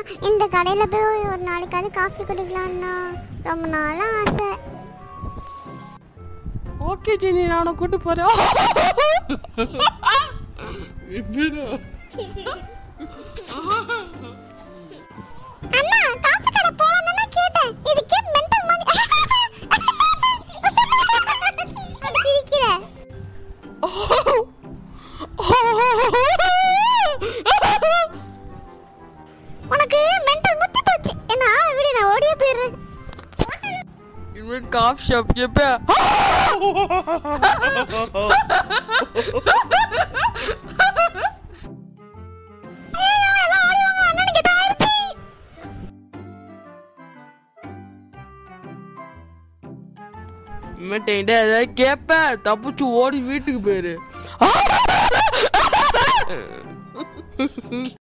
இந்த கடையில போய் ஒரு நாளைக்காவது காஃபி குடிக்கலாம்னா ரொம்ப நாளா ஆசை ஓகே ஜெனி நான் உன்னை கூட்டு போறேன் எப்படிடா? அண்ணா காஃபி கடை போலாம்னு கேட்டேன் இதுக்கே மென்டல் மாதிரி அது சிரிக்கிற உனக்கு மென்டல் முத்தி போச்சு என்ன ஆளை விடு நான் ஓடியே போயிடுறேன் இனிமேல் காஃபி ஷாப் கேப்பேன் ஐயோ, எல்லாம் ஓடி வாங்க, அண்ணனுக்கு ஏதோ ஆயிடுச்சு. இனிமேட்டு என்கிட்ட ஏதாவது கேப்பேன் தப்பிச்சு ஓடி வீட்டுக்கு போயிரு